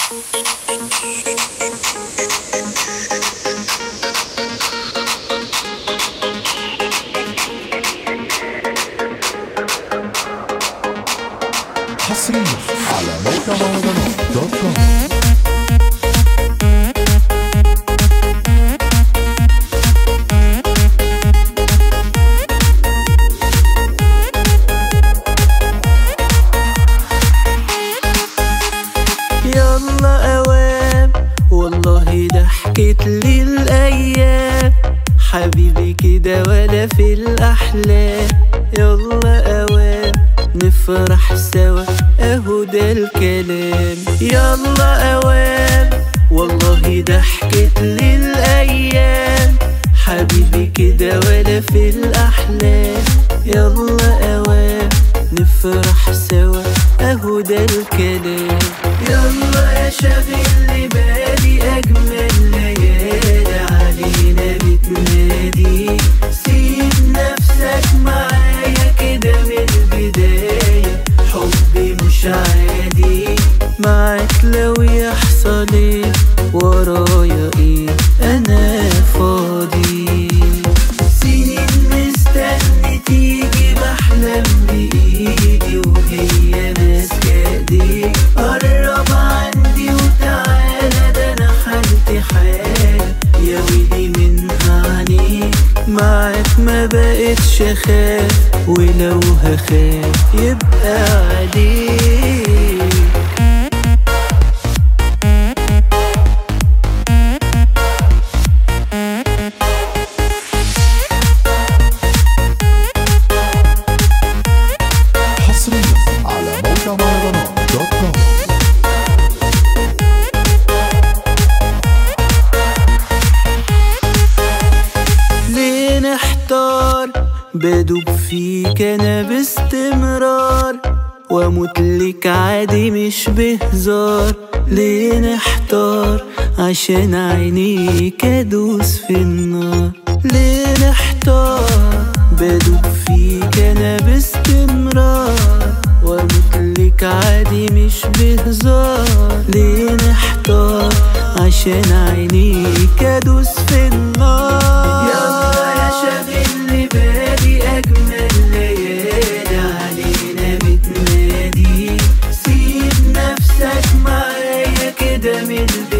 حصريا على موقع مهرجانات دوت كوم يلا اوام والله ضحكت لي الايام حبيبي كده ولا في الاحلام يلا اوام نفرح سوا اهو ده الكلام يلا اوام والله ضحكت لي الايام حبيبي كده ولا في الاحلام يلا اوام نفرح سوا اهو ده الكلام يلا يا شاغل لي بالي اجمل ليالي علينا بتنادي سيب نفسك معايا كده من البداية حبي مش عادي معاك لو يحصل ايه ورايا ايه انا فاضي سنين مستني تيجي بحلم بإيدي وهي ماسكة ايديك قرب عندي وتعالى ده انا حالتي حالة يا ويلي منها عنيك معاك ما بقتش اخاف ولو هخاف يبقى عليك حصريا على موقع مهرجانات دوت كوم ليه نحتار بدوب فيك انا باستمرار واموت لك عادي مش بهزار ليه نحتار عشان عينيك ادوس في النار ليه نحتار بدوب فيك انا باستمرار واموت لك عادي مش بهزار ليه نحتار عشان عينيك ادوس في النار يلا يا شاغل لي بالي اجمل ليالي علينا بتنادي سيب نفسك معايا كده من